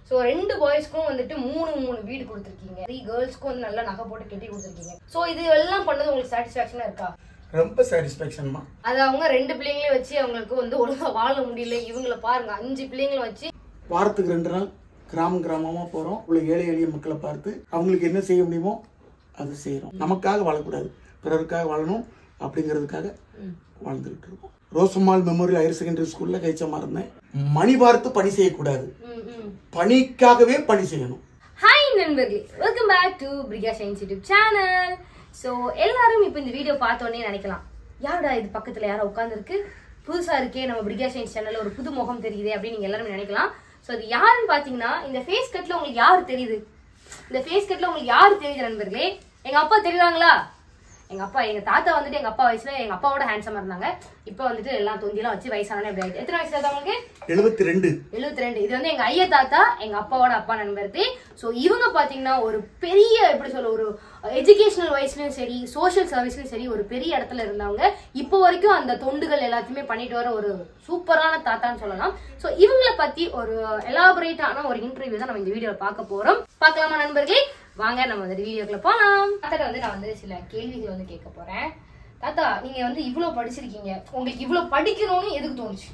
So ரெண்டு பாய்ஸ்க்கும் வந்துட்டு மூணு மூணு வீடு கொடுத்துருக்கீங்க த்ரீ கேர்ள்ஸ்க்கும் வந்து நல்லா நகை போட்டு கட்டி கொடுத்துருக்கீங்க ஸோ இது எல்லாம் பண்ணது உங்களுக்கு சாட்டிஸ்ஃபேக்ஷனா இருக்கா ரொம்ப சாட்டிஸ்ஃபேக்ஷன்மா அது அவங்க ரெண்டு பிள்ளைங்களையும் வச்சு அவங்களுக்கு வந்து ஒழுங்கா வாழ முடியல இவங்கள பாருங்க அஞ்சு பிள்ளைங்களை வச்சு வாரத்துக்கு ரெண்டு நாள் கிராமம் கிராமமாக போகிறோம் உள்ள ஏழை எளிய மக்களை பார்த்து அவங்களுக்கு என்ன செய்ய முடியுமோ அது செய்கிறோம் நமக்காக வாழக்கூடாது பிறருக்காக வாழணும் அப்படிங்கிறதுக்காக வாழ்ந்துகிட்டு இருக்கோம் ரோசம்மாள் மெமோரியல் ஹையர் செகண்டரி ஸ்கூலில் கைச்சமாக இருந்தேன் மணி பார்த்து பணி செய்யக்கூடாது ம், ம். பணிக்காகவே பணி செய்யணும் ஹாய் நண்பர்களே வெல்கம் பேக் டு பிரிகா சயின்ஸ் யூடியூப் சேனல் ஸோ எல்லாரும் இப்போ இந்த வீடியோ பார்த்தோன்னே நினைக்கலாம் யாருடா இது பக்கத்தில் யாரோ உட்காந்துருக்கு புதுசாக இருக்கே நம்ம பிரிகா சயின்ஸ் சேனலில் ஒரு புது முகம் தெரியுதே அப்படின்னு நீங்கள் எல்லாரும் நினைக்கலாம் ஸோ அது யாருன்னு பார்த்தீங்கன்னா இந்த ஃபேஸ் கட்டில் உங்களுக்கு யார் தெரியுது இந்த ஃபேஸ் கட்டில் உங்களுக்கு யார் தெரியுது நண்பர்களே எங்கள் அப்பா தெரியுறாங்களா எங்க அப்பா எங்க தாத்தா வந்துட்டு எங்க அப்பா வயசுல எங்க அப்பாவோட ஹேண்ட்ஸமா இருந்தாங்க இப்போ வந்துட்டு எல்லாம் தொந்தியெல்லாம் வச்சு வயசானே அப்படி ஆயிடுச்சு எத்தனை வயசு தாத்தா உங்களுக்கு எழுபத்தி ரெண்டு எழுபத்தி ரெண்டு இது வந்து எங்க ஐயா தாத்தா எங்க அப்பாவோட அப்பா நண்பருக்கு ஸோ இவங்க பாத்தீங்கன்னா ஒரு பெரிய எப்படி சொல்ல ஒரு எஜுகேஷனல் வைஸ்லயும் சரி சோஷியல் சர்வீஸ்லயும் சரி ஒரு பெரிய இடத்துல இருந்தவங்க இப்போ வரைக்கும் அந்த தொண்டுகள் எல்லாத்தையுமே பண்ணிட்டு வர ஒரு சூப்பரான தாத்தான்னு சொல்லலாம் ஸோ இவங்கள பத்தி ஒரு எலாபரேட்டான ஒரு இன்டர்வியூ தான் நம்ம இந்த வீடியோல பார்க்க போறோம் பார்க்கலாமா நண்பர்களே வாங்க நம்ம வந்து வீடியோக்குள்ள போலாம் தாத்தா வந்து நான் வந்து சில கேள்விகள் வந்து கேட்க போறேன் தாத்தா நீங்க வந்து இவ்வளவு படிச்சிருக்கீங்க உங்களுக்கு இவ்வளவு படிக்கணும்னு எதுக்கு தோணுச்சு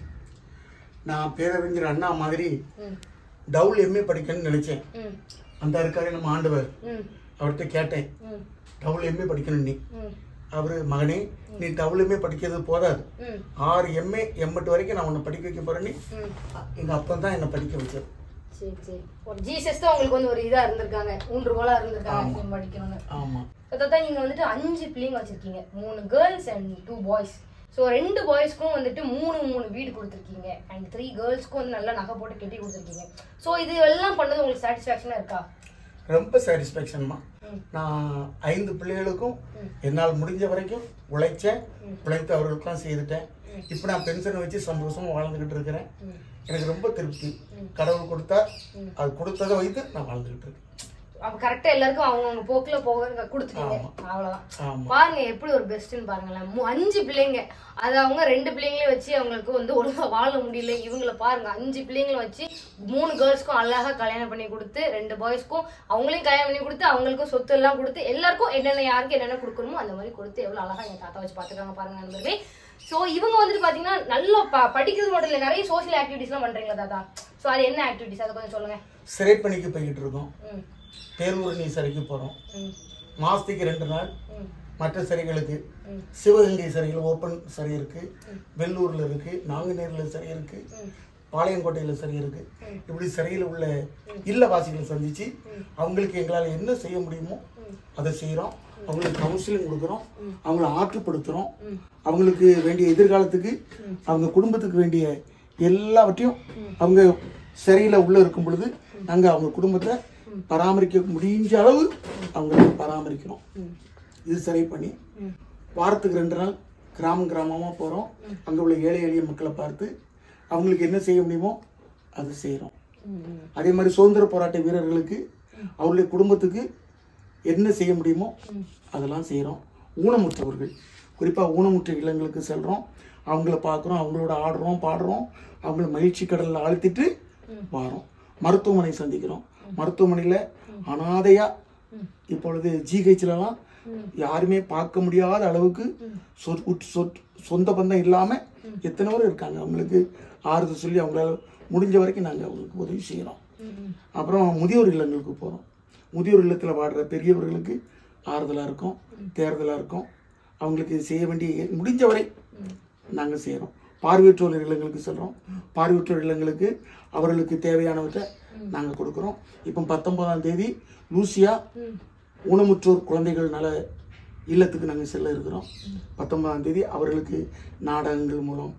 நான் பேரறிஞர் அண்ணா மாதிரி ம் டவுல் எம்ஏ படிக்கணும்னு நினைச்சேன் ம் அந்த இருக்காரு நம்ம ஆண்டவர் ம் அவர்கிட்ட கேட்டேன் ம் டவுல் எம்ஏ படிக்கணும் நீ ம் அவரு மகனே நீ டவுல் எம்ஏ படிக்கிறது போதாது ம் ஆறு எம்ஏ எம்பட்டு வரைக்கும் நான் உன்னை படிக்க வைக்க போறேன்னு ம் எங்க அப்பா தான் என்னை படிக்க வச்சார் சரி சரி ஒரு ஜீசஸ் தான் உங்களுக்கு வந்து ஒரு இதா இருந்திருக்காங்க ஊன்றுகோலா இருந்திருக்காங்க நீங்க படிக்கணும்னு ஆமா அதான் நீங்க வந்துட்டு அஞ்சு பிள்ளைங்க வச்சிருக்கீங்க மூணு girls and two boys so ரெண்டு பாய்ஸ்க்கும் வந்துட்டு மூணு மூணு வீடு கொடுத்துருக்கீங்க அண்ட் த்ரீ கேர்ள்ஸ்க்கும் வந்து நல்லா நகை போட்டு கட்டி கொடுத்துருக்கீங்க ஸோ இது எல்லாம் பண்ணது உங்களுக்கு சாட்டிஸ்ஃபேக்ஷனா இருக்கா ரொம்ப சாட்டிஸ்ஃபேக்ஷன்மா ம். நான் ஐந்து பிள்ளைகளுக்கும் என்னால் முடிஞ்ச வரைக்கும் உழைச்சேன் உழைத்து அவர்களுக்கெல்லாம் செய்துட்டேன் இப்போ நான் பென்ஷனை வச்சு சந்தோஷமா வாழ்ந்துகிட்டு இருக்கிறேன் ம். எனக்கு ரொம்ப திருப்தி கடவுள் கொடுத்தா அது கொடுத்ததை வைத்து நான் வாழ்ந்துகிட்டு இருக்கேன் அப்ப கரெக்டா எல்லாருக்கும் அவங்கவுங்க போக்குல போக கொடுத்துட்டீங்க அவ்வளவுதான் ஆமா பாருங்க எப்படி ஒரு பெஸ்ட்னு பாருங்களேன் மூ- அஞ்சு பிள்ளைங்க அது அவங்க ரெண்டு பிள்ளைங்களையும் வச்சு அவங்களுக்கு வந்து ஒழுங்கா வாழ முடியல இவங்கள பாருங்க அஞ்சு பிள்ளைங்களை வச்சு மூணு கேர்ள்ஸ்க்கும் அழகா கல்யாணம் பண்ணி கொடுத்து ரெண்டு பாய்ஸ்க்கும் அவங்களையும் கல்யாணம் பண்ணி கொடுத்து அவங்களுக்கும் சொத்து எல்லாம் கொடுத்து எல்லாருக்கும் என்னென்ன யாருக்கு என்னென்ன கொடுக்கணுமோ அந்த மாதிரி கொடுத்து எவ்வளவு அழகா எங்க தாத்தா வச்சு பாத்துக்காங்க பாருங்க நண்பர்களே சோ இவங்க வந்துட்டு பாத்தீங்கன்னா நல்லா ப- படிக்கிறது மட்டும் இல்ல நிறைய சோஷியல் ஆக்டிவிட்டிஸ் எல்லாம் பண்றீங்களா தாத்தா சோ அது என்ன ஆக்டிவிட்டிஸ் அதை கொஞ்சம் சொல்லுங்க சிறைப்பணிக்கு போய்கிட்டு இருக்கோம் ம் பேரூரணி சிறைக்கு போறோம் ம் மாசத்துக்கு ரெண்டு நாள் ம் மற்ற சிறைகளுக்கு ம். சிவகங்கை சிறையில் ஓப்பன் சிறை இருக்கு வெள்ளூர்ல இருக்கு நாங்குநேர்ல சிறை இருக்கு பாளையங்கோட்டையில சிறை இருக்கு இப்படி சிறையில் உள்ள இல்லவாசிகளை சந்திச்சு அவங்களுக்கு எங்களால் என்ன செய்ய முடியுமோ அதை செய்றோம் அவங்களுக்கு கவுன்சிலிங் கொடுக்குறோம் அவங்கள ஆற்றுப்படுத்துறோம் அவங்களுக்கு வேண்டிய எதிர்காலத்துக்கு அவங்க குடும்பத்துக்கு வேண்டிய எல்லாவற்றையும் அவங்க சிறையில உள்ள இருக்கும் பொழுது நாங்க அவங்க குடும்பத்தை பராமரிக்க முடிஞ்ச அளவு அவங்களுக்கு பராமரிக்கிறோம் இது சரி பண்ணி வாரத்துக்கு ரெண்டு நாள் கிராமம் கிராமமாக போகிறோம் அங்கே உள்ள ஏழை எளிய மக்களை பார்த்து அவங்களுக்கு என்ன செய்ய முடியுமோ அது செய்கிறோம் அதே மாதிரி சுதந்திர போராட்ட வீரர்களுக்கு அவருடைய குடும்பத்துக்கு என்ன செய்ய முடியுமோ அதெல்லாம் செய்கிறோம் ஊனமுற்றவர்கள் குறிப்பாக ஊனமுற்ற இல்லங்களுக்கு செல்கிறோம் அவங்கள பார்க்குறோம் அவங்களோட ஆடுறோம் பாடுறோம் அவங்கள மகிழ்ச்சி கடலில் அழுத்திட்டு வாரோம் மருத்துவமனை சந்திக்கிறோம் மருத்துவமனையில் அனாதையாக இப்பொழுது ஜிஹெச்லலாம் யாருமே பார்க்க முடியாத அளவுக்கு சொற்- உட்- சொற்- சொந்த பந்தம் இல்லாமல் எத்தனை பேர் இருக்காங்க அவங்களுக்கு ஆறுதல் சொல்லி அவங்களால முடிஞ்ச வரைக்கும் நாங்கள் அவங்களுக்கு உதவி செய்கிறோம் அப்புறம் முதியோர் இல்லங்களுக்கு போகிறோம் முதியோர் இல்லத்தில் வாடுற பெரியவர்களுக்கு ஆறுதலாக இருக்கும் தேர்தலாக இருக்கும் அவங்களுக்கு செய்ய வேண்டிய முடிஞ்ச வரை நாங்கள் செய்கிறோம் பார்வையற்றோர் இல்லங்களுக்கு செல்கிறோம் பார்வையற்றோர் இல்லங்களுக்கு அவர்களுக்கு தேவையானவற்றை நாங்கள் கொடுக்குறோம் இப்போ பத்தொன்பதாம் தேதி லூசியா ஊனமுற்றோர் குழந்தைகள் நல இல்லத்துக்கு நாங்கள் செல்ல இருக்கிறோம் பத்தொன்பதாம் தேதி அவர்களுக்கு நாடகங்கள் மூலம்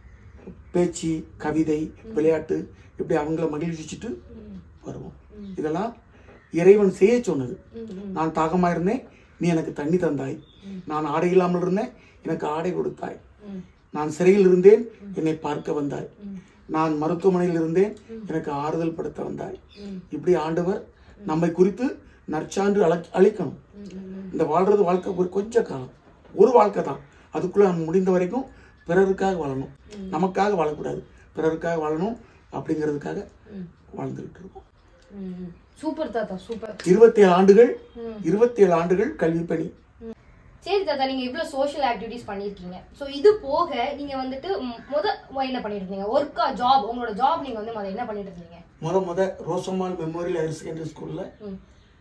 பேச்சு கவிதை விளையாட்டு இப்படி அவங்கள மகிழ்ச்சிச்சுட்டு வருவோம் இதெல்லாம் இறைவன் செய்ய சொன்னது நான் தாகமாக இருந்தேன் நீ எனக்கு தண்ணி தந்தாய் நான் ஆடை இல்லாமல் இருந்தேன் எனக்கு ஆடை கொடுத்தாய் நான் சிறையில் இருந்தேன் என்னை பார்க்க வந்தாய் நான் மருத்துவமனையில் இருந்தேன் எனக்கு ஆறுதல் படுத்த வந்தாய் இப்படி ஆண்டவர் நம்மை குறித்து நற்சான்று அழ அளிக்கணும் இந்த வாழ்றது வாழ்க்கை ஒரு கொஞ்ச காலம் ஒரு வாழ்க்கை தான் அதுக்குள்ள நம்ம முடிந்த வரைக்கும் பிறருக்காக வாழணும் நமக்காக வாழக்கூடாது பிறருக்காக வாழணும் அப்படிங்கிறதுக்காக வாழ்ந்துகிட்டு இருக்கோம் சூப்பர் தாத்தா சூப்பர் இருபத்தேழு ஆண்டுகள் இருபத்தேழு ஆண்டுகள் கல்வி பணி சரி தாத்தா நீங்க இவ்வளவு சோஷியல் ஆக்டிவிட்டிஸ் பண்ணிருக்கீங்க சோ இது போக நீங்க வந்துட்டு ம், முத என்ன பண்ணிட்டு இருந்தீங்க ஒர்க்கா ஜாப் உங்களோட ஜாப் நீங்க வந்து முத என்ன பண்ணிட்டு இருந்தீங்க முத முத ரோசம்மாள் மெமோரியல் ஹையர் செகண்டரி ஸ்கூல்ல ம்.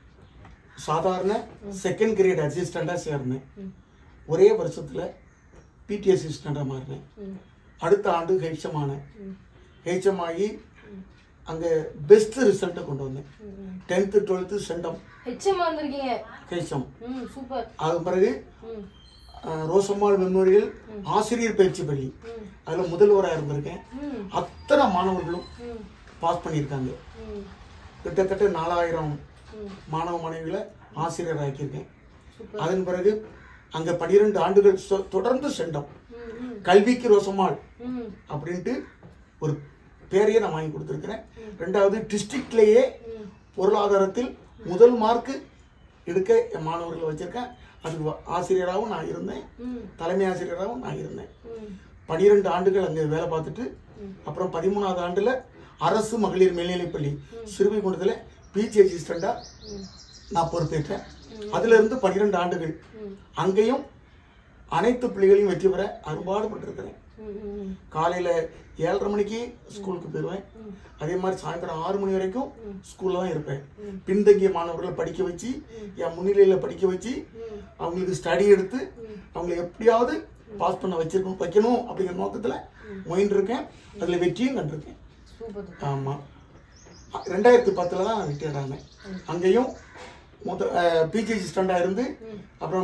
சாதாரண செகண்ட் கிரேட் அசிஸ்டண்டா சேர்ந்தேன் ஒரே வருஷத்துல பிடி அசிஸ்டண்டா மாறினேன் ம். அடுத்த ஆண்டு ஹெச்எம் ஆனேன் ஹெச்எம் ஆகி அங்க பெஸ்ட் ரிசல்ட்டை கொண்டு வந்தேன் டென்த்து டுவெல்த்து செண்டம் ஹெச்எம் வந்திருக்கீங்க ஹெச்எம் ம் சூப்பர் அது பிறகு ம் அஹ், ரோசம்மாள் மெமோரியல் ஆசிரியர் பயிற்சி பள்ளி ம். அதுல முதல்வராக இருந்திருக்கேன் ம் அத்தனை மாணவர்களும் ம் பாஸ் பண்ணியிருக்காங்க ம் கிட்டத்தட்ட நாலாயிரம் ம் மாணவ மாணவிகளை ஆசிரியர் ஆக்கியிருக்கேன் சூப்பர் அதன் பிறகு அங்க பனிரெண்டு ஆண்டுகள் சொ- தொடர்ந்து சென்றோம் ம் ம் கல்விக்கு ரோசம்மாள் ம் அப்படின்ட்டு ஒரு பேரையே நான் வாங்கி கொடுத்துருக்கிறேன் ரெண்டாவது டிஸ்ட்ரிக்ட்லேயே ம் பொருளாதாரத்தில் முதல் மார்க்கு எடுக்க என் மாணவர்களை வச்சிருக்கேன் அதுக்கு வ- ஆசிரியராகவும் நான் இருந்தேன் ம் தலைமை ஆசிரியராகவும் நான் இருந்தேன் ம் பனிரெண்டு ஆண்டுகள் அங்கே வேலை பார்த்துட்டு அப்புறம் பதிமூணாவது ஆண்டுல அரசு மகளிர் மேல்நிலைப்பள்ளி சிறுவைகுண்டத்தில் பிஜி அசிஸ்டண்டா ம் நான் பொறுப்பேற்றேன் அதுல இருந்து பன்னிரெண்டு ஆண்டுகள் ம் அங்கேயும் அனைத்து பிள்ளைகளையும் வெற்றி பெற அரும்பாடுபட்டிருக்கிறேன் ம் ம் காலையில ஏழரை மணிக்கு ஸ்கூலுக்கு போயிடுவேன் அதே மாதிரி சாயந்தரம் ஆறு மணி வரைக்கும் ஸ்கூல்ல தான் இருப்பேன் பின்தங்கிய மாணவர்களை படிக்க வச்சு என் முன்னிலையில படிக்க வச்சு அவங்களுக்கு ஸ்டடி எடுத்து அவங்களை எப்படியாவது பாஸ் பண்ண வச்சிருக்கணும் வைக்கணும் அப்படிங்கிற நோக்கத்துல முயன்று இருக்கேன் அதுல வெற்றியும் கண்டிருக்கேன் சூப்பர் தாத்தா ஆமா அ- ரெண்டாயிரத்தி பத்துல தான் ரிட்டையர்ட் ஆனேன் அங்கேயும் முத பிஜி அசிஸ்டண்டாக இருந்து அப்புறம்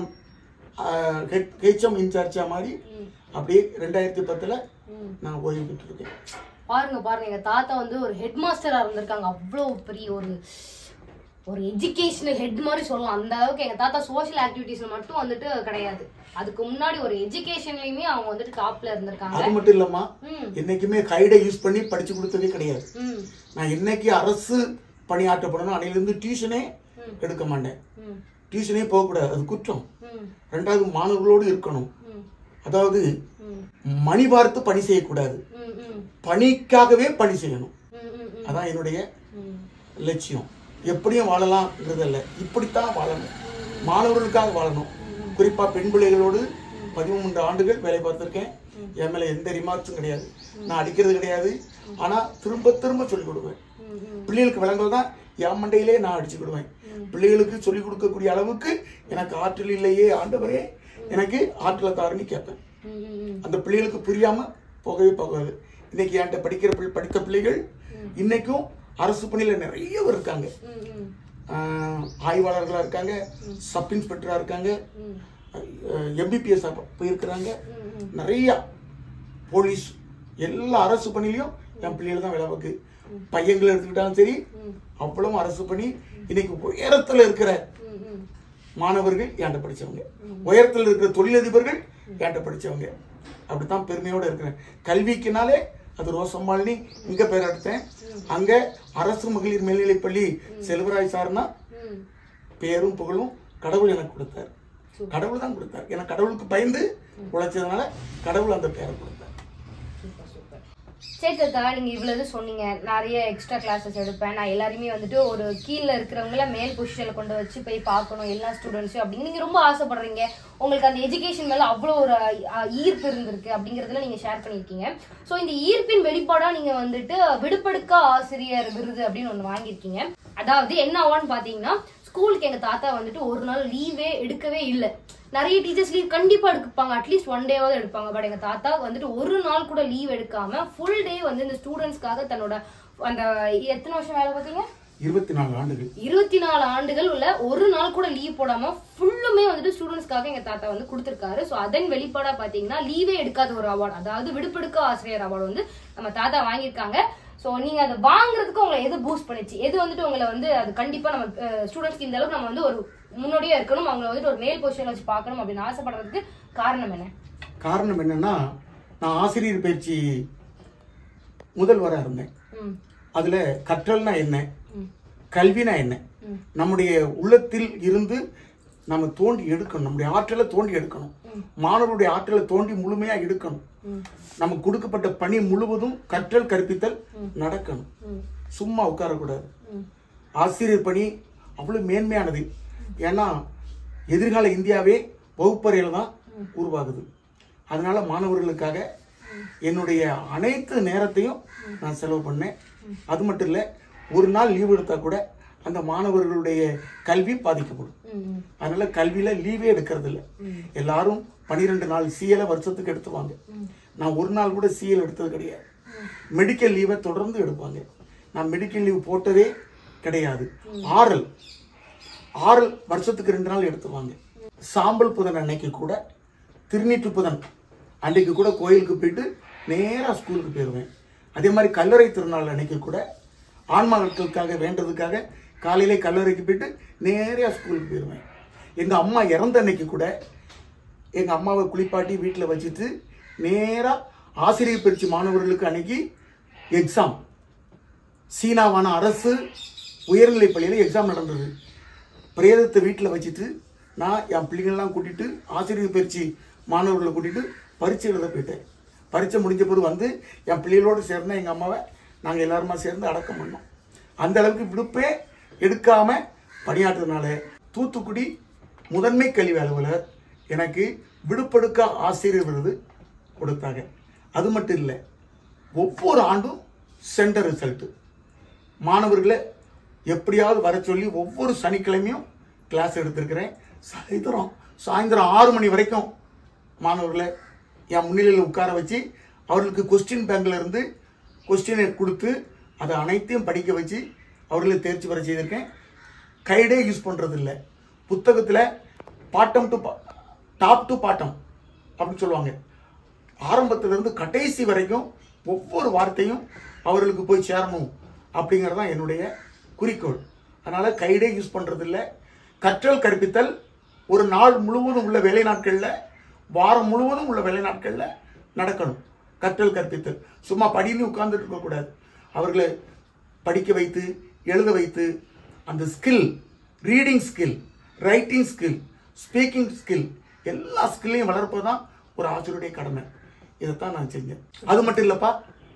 ஹெச்எம் இன்சார்ஜா மாதிரி அப்படியே ரெண்டாயிரத்தி பத்துல ம் நான் ஓய்வு பெற்றிருக்கேன் பாருங்க பாருங்க எங்க தாத்தா வந்து ஒரு ஹெட் மாஸ்டரா இருந்திருக்காங்க அவ்வளோ பெரிய ஒரு ஒரு எஜுகேஷனல் ஹெட் மாதிரி சொல்லலாம் அந்த அளவுக்கு எங்க தாத்தா சோஷியல் ஆக்டிவிட்டீஸ்ல மட்டும் வந்துட்டு கிடையாது அதுக்கு முன்னாடி ஒரு எஜுகேஷன்லயுமே அவங்க வந்துட்டு டாப்ல இருந்திருக்காங்க அது மட்டும் இல்லம்மா ம் என்னைக்குமே கைடை யூஸ் பண்ணி படிச்சு கொடுத்ததே கிடையாது ம் நான் என்னைக்கு அரசு பணியாற்றப்படணும் அன்னையிலிருந்து டியூஷனே எடுக்க மாட்டேன் ம் டியூஷனே போகக்கூடாது அது குற்றம் ம் ரெண்டாவது மாணவர்களோடு இருக்கணும் ம் அதாவது ம் மணி பார்த்து பணி செய்யக்கூடாது ம் ம் பணிக்காகவே பணி செய்யணும் ம் ம் ம் அதான் என்னுடைய ம் லட்சியம் எப்படியும் வாழலாம்ன்றதல்ல இப்படித்தான் வாழணும் மாணவர்களுக்காக வாழணும் குறிப்பா பெண் பிள்ளைகளோடு பதிமூன்று ஆண்டுகள் வேலை பார்த்திருக்கேன் என் மேல எந்த ரிமார்க்ஸும் கிடையாது நான் அடிக்கிறது கிடையாது ஆனா திரும்ப திரும்ப சொல்லிக் கொடுப்பேன் ம் ம் பிள்ளைகளுக்கு விளங்கல் தான் என் மண்டையிலே நான் அடிச்சு விடுவேன் பிள்ளைகளுக்கு சொல்லிக் கொடுக்கக்கூடிய அளவுக்கு எனக்கு ஆற்றல் இல்லையே ஆண்டவரே எனக்கு ஆற்றலை தாருன்னு கேட்பேன் ம் ம் அந்த பிள்ளைகளுக்கு புரியாம போகவே போகாது இன்னைக்கு என்கிட்ட படிக்கிற பிள்ளை படித்த பிள்ளைகள் இன்னைக்கும் அரசு பணியில நிறைய பேர் இருக்காங்க ம் ம் ஆஹ் ஆய்வாளர்களா இருக்காங்க சப் இன்ஸ்பெக்டரா இருக்காங்க ம் எம்பிபிஎஸ் போயிருக்கிறாங்க ம் ம் நிறைய போலீஸ் எல்லா அரசு பணிலையும் என் பிள்ளைகள் தான் வேலை பார்க்கு பையங்களை எடுத்துக்கிட்டாலும் சரி அவ்வளவும் அரசு பணி இன்னைக்கு உயரத்துல இருக்கிற ம் ம் மாணவர்கள் என்கிட்ட படிச்சவங்க உயரத்தில் இருக்கிற தொழிலதிபர்கள் என்கிட்ட படிச்சவங்க அப்படித்தான் பெருமையோட இருக்கிறேன் கல்விக்குனாலே அது ரோசம்மாளினி இங்க பேர் எடுத்தேன் அங்க அரசு மகளிர் மேல்நிலைப்பள்ளி செல்வராய் சார்னா ம் பேரும் புகழும் கடவுள் எனக்கு கொடுத்தார் கடவுள் தான் கொடுத்தார் ஏன்னா கடவுளுக்கு பயந்து உழைச்சதுனால கடவுள் அந்த பேரை கொடுத்தார் சூப்பர் சூப்பர் சரி தாத்தா நீங்க இவ்வளவு சொன்னீங்க நிறைய எக்ஸ்ட்ரா கிளாஸஸ் எடுப்பேன் நான் எல்லாருமே வந்துட்டு ஒரு கீழே இருக்கிறவங்கள மேல் பொசிஷன்ல கொண்டு வச்சு போய் பார்க்கணும் எல்லா ஸ்டூடெண்ட்ஸும் அப்படின்னு நீங்க ரொம்ப ஆசைப்படுறீங்க உங்களுக்கு அந்த எஜுகேஷன் மேல அவ்வளோ ஒரு அஹ், ஈர்ப்பு இருந்திருக்கு அப்படிங்கறதுல நீங்க ஷேர் பண்ணியிருக்கீங்க ஸோ இந்த ஈர்ப்பின் வெளிப்பாடா நீங்க வந்துட்டு விடுபடுக்க ஆசிரியர் விருது அப்படின்னு ஒன்று வாங்கியிருக்கீங்க அதாவது என்ன ஆவான்னு பாத்தீங்கன்னா ஸ்கூலுக்கு எங்க தாத்தா வந்துட்டு ஒரு நாள் லீவே எடுக்கவே இல்லை நிறைய டீச்சர்ஸ் லீவ் கண்டிப்பா எடுப்பாங்க அட்லீஸ்ட் ஒன் டேவாவது எடுப்பாங்க பட் எங்க தாத்தா வந்துட்டு ஒரு நாள் கூட லீவ் எடுக்காம ஃபுல் டே வந்து இந்த ஸ்டூடெண்ட்ஸ்க்காக தன்னோட அந்த எத்தனை வருஷம் வேலை பார்த்தீங்க இருபத்தி நாலு ஆண்டுகள் இருபத்தி நாலு ஆண்டுகள் உள்ள ஒரு நாள் கூட லீவ் போடாம ஃபுல்லுமே வந்துட்டு ஸ்டூடெண்ட்ஸ்க்காக எங்க தாத்தா வந்து கொடுத்திருக்காரு ஸோ அதன் வெளிப்பாடா பாத்தீங்கன்னா லீவே எடுக்காத ஒரு அவார்டு அதாவது விடுபெடுக்க ஆசிரியர் அவார்டு வந்து நம்ம தாத்தா வாங்கியிருக்காங்க ஸோ நீங்க அதை வாங்குறதுக்கு உங்களை எது பூஸ்ட் பண்ணுச்சு எது வந்துட்டு உங்களை வந்து அது கண்டிப்பா நம்ம ஸ்டூடெண்ட்ஸ்க்கு இந்த அளவுக்கு நம்ம வந்து ஒரு முன்னோடியா இருக்கணும் அவங்களை வந்துட்டு ஒரு மேல் பொசிஷன்ல வச்சு பார்க்கணும் அப்படின்னு ஆசைப்படுறதுக்கு காரணம் என்ன காரணம் என்னன்னா நான் ஆசிரியர் பயிற்சி முதல்வராக இருந்தேன் ம் அதுல கற்றல்னா என்ன ம் கல்வினா என்ன ம். நம்முடைய உள்ளத்தில் இருந்து நம்ம தோண்டி எடுக்கணும் நம்முடைய ஆற்றலை தோண்டி எடுக்கணும் மாணவருடைய ஆற்றலை தோண்டி முழுமையா எடுக்கணும் ம் நமக்கு கொடுக்கப்பட்ட பணி முழுவதும் கற்றல் கற்பித்தல் நடக்கணும் ம் சும்மா உட்காரக்கூடாது ம் ஆசிரியர் பணி அவ்வளோ மேன்மையானது ஏன்னா எதிர்கால இந்தியாவே வகுப்பறையில் தான் உருவாகுது அதனால மாணவர்களுக்காக என்னுடைய அனைத்து நேரத்தையும் நான் செலவு பண்ணேன் அது மட்டும் இல்லை ஒரு நாள் லீவ் எடுத்தா கூட அந்த மாணவர்களுடைய கல்வி பாதிக்கப்படும் ம் அதனால கல்வியில லீவே எடுக்கிறது இல்ல எல்லாரும் பன்னிரெண்டு நாள் சிஎல வருஷத்துக்கு எடுத்துவாங்க நான் ஒரு நாள் கூட சிஎல் எடுத்தது கிடையாது மெடிக்கல் லீவை தொடர்ந்து எடுப்பாங்க நான் மெடிக்கல் லீவ் போட்டதே கிடையாது ஆறல் ஆறல் வருஷத்துக்கு ரெண்டு நாள் எடுத்துவாங்க சாம்பல் புதன் அன்னைக்கு கூட திருநீற்று புதன் அன்னைக்கு கூட கோயிலுக்கு போயிட்டு நேரா ஸ்கூலுக்கு போயிடுவேன் அதே மாதிரி கல்லறை திருநாள் அன்னைக்கு கூட ஆன்மாக்களுக்காக வேண்டதுக்காக காலையிலே கல்லறைக்கு போயிட்டு நேரா ஸ்கூலுக்கு போயிடுவேன் எங்க அம்மா இறந்த அன்னைக்கு கூட எங்க அம்மாவை குளிப்பாட்டி வீட்டில் வச்சுட்டு நேரா ஆசிரியர் பயிற்சி மாணவர்களுக்கு அன்னைக்கு எக்ஸாம் சீனாவான அரசு உயர்நிலைப் பள்ளியில் எக்ஸாம் நடந்தது பிரேதத்தை வீட்டில் வச்சுட்டு நான் என் பிள்ளைங்கள்லாம் கூட்டிட்டு ஆசிரியர் பயிற்சி மாணவர்களை கூட்டிட்டு பரீட்சை எழுத போயிட்டேன் பரீட்சை முடிஞ்ச பிறகு வந்து என் பிள்ளைகளோடு சேர்ந்து எங்கள் அம்மாவை நாங்கள் எல்லாருமா சேர்ந்து அடக்கம் பண்ணோம் அந்த அளவுக்கு விடுப்பே எடுக்காம பணியாற்றுறதுனால தூத்துக்குடி முதன்மை கல்வி அலுவலர் எனக்கு விடுப்பெடுக்க ஆசிரியர் விருது கொடுத்தாங்க அது மட்டும் இல்லை ஒவ்வொரு ஆண்டும் சென்டர் ரிசல்ட்டு மாணவர்களை எப்படியாவது வர சொல்லி ஒவ்வொரு சனிக்கிழமையும் கிளாஸ் எடுத்திருக்கிறேன் சாயந்தரம் சாயந்தரம் ஆறு மணி வரைக்கும் மாணவர்களை என் முன்னிலையில் உட்கார வச்சு அவர்களுக்கு கொஸ்டின் பேங்க்ல இருந்து கொஸ்டினை கொடுத்து அதை அனைத்தையும் படிக்க வச்சு அவர்களை தேர்ச்சி பெற செய்திருக்கேன் கைடே யூஸ் பண்றது இல்ல புத்தகத்தில் bottom to top to bottom அப்படின்னு சொல்லுவாங்க ஆரம்பத்துல இருந்து கடைசி வரைக்கும் ஒவ்வொரு வார்த்தையும் அவர்களுக்கு போய் சேரணும் அப்படிங்கிறது தான் என்னுடைய குறிக்கோள் அதனால கைடே யூஸ் பண்றது இல்ல கற்றல் கற்பித்தல் ஒரு நாள் முழுவதும் உள்ள வேலை நாட்கள்ல வாரம் முழுவதும் உள்ள வேலை நாட்கள்ல நடக்கணும் கற்றல் கற்பித்தல் சும்மா படின்னு உட்கார்ந்துட்டு இருக்கக்கூடாது அவர்களை படிக்க வைத்து எழுத வைத்து அந்த skill reading skill writing skill speaking skill எல்லா ஸ்கில்லையும் வளர்ப்பது தான் ஒரு ஆசிரியருடைய கடமை இதைத்தான் நான் செஞ்சேன் அது மட்டும் இல்லப்பா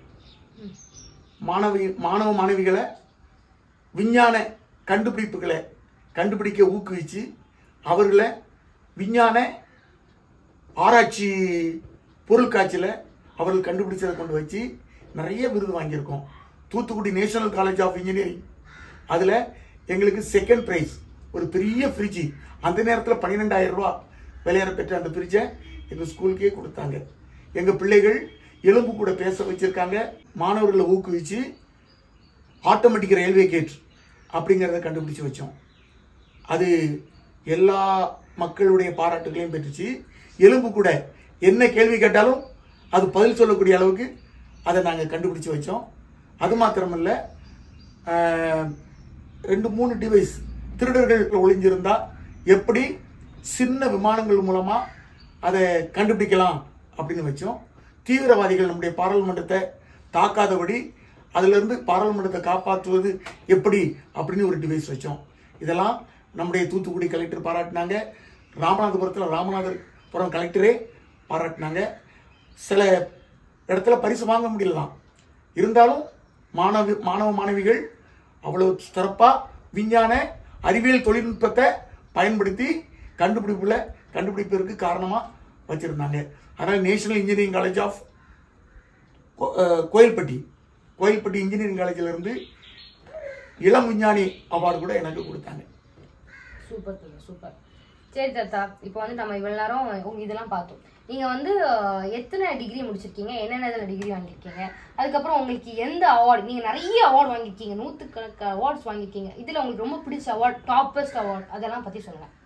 மாணவி மாணவ மாணவிகளை விஞ்ஞான கண்டுபிடிப்புகளை கண்டுபிடிக்க ஊக்குவிச்சு அவர்களை விஞ்ஞான ஆராய்ச்சி பொருட்காட்சியில் அவர்கள் கண்டுபிடிச்சதை கொண்டு வச்சு நிறைய விருது வாங்கியிருக்கோம் Thoothukudi national college of engineering அதில் எங்களுக்கு செகண்ட் ப்ரைஸ் ஒரு பெரிய ஃப்ரிட்ஜ் அந்த நேரத்தில் பன்னிரெண்டாயிரம் ரூபா விலையேற பெற்ற அந்த ஃப்ரிட்ஜை எங்கள் ஸ்கூலுக்கே கொடுத்தாங்க எங்கள் பிள்ளைகள் எலும்பு கூட பேச வச்சிருக்காங்க மாணவர்களை ஊக்குவிச்சு ஆட்டோமேட்டிக் ரயில்வே கேட் அப்படிங்கிறத கண்டுபிடிச்சு வச்சோம் அது எல்லா மக்களுடைய பாராட்டுகளையும் பெற்றுச்சு எலும்பு கூட என்ன கேள்வி கேட்டாலும் அது பதில் சொல்லக்கூடிய அளவுக்கு அதை நாங்கள் கண்டுபிடிச்சு வச்சோம் அது மாத்திரமல்ல ஆஹ், ரெண்டு மூணு டிவைஸ் திருடர்கள் ஒளிஞ்சிருந்தா எப்படி சின்ன விமானங்கள் மூலமா அதை கண்டுபிடிக்கலாம் அப்படின்னு வச்சோம் தீவிரவாதிகள் நம்முடைய பாராளுமன்றத்தை தாக்காதபடி அதிலிருந்து பாராளுமன்றத்தை காப்பாற்றுவது எப்படி அப்படின்னு ஒரு டிவைஸ் வச்சோம் இதெல்லாம் நம்முடைய தூத்துக்குடி கலெக்டர் பாராட்டினாங்க ராமநாதபுரத்தில் ராமநாதபுரம் கலெக்டரே பாராட்டினாங்க சில இடத்துல பரிசு வாங்க முடியலதான் இருந்தாலும் மாணவி மாணவ மாணவிகள் அவ்வளவு சிறப்பாக விஞ்ஞான அறிவியல் தொழில்நுட்பத்தை பயன்படுத்தி கண்டுபிடிப்புல கண்டுபிடிப்பதற்கு காரணமாக வச்சிருந்தாங்க அதனால் நேஷனல் இன்ஜினியரிங் காலேஜ் ஆஃப் கோ- அஹ் கோயில்பட்டி கோயில்பட்டி இன்ஜினியரிங் காலேஜில் இருந்து இளம் விஞ்ஞானி அவார்டு கூட எனக்கு கொடுத்தாங்க சூப்பர் தம்பி சூப்பர் சரி தாத்தா இப்போ வந்து நம்ம இவ்வளவு நேரம் உங்க இதெல்லாம் பார்த்தோம் நீங்க வந்து அஹ், எத்தனை டிகிரி முடிச்சிருக்கீங்க என்னென்ன இதில் டிகிரி வாங்கியிருக்கீங்க அதுக்கப்புறம் உங்களுக்கு எந்த அவார்டு நீங்க நிறைய அவார்டு வாங்கியிருக்கீங்க நூற்றுக்கணக்கு அவார்ட்ஸ் வாங்கியிருக்கீங்க இதுல உங்களுக்கு ரொம்ப பிடிச்ச அவார்ட் டாப்பஸ்ட் அவார்ட் அதெல்லாம் பத்தி சொல்லுங்க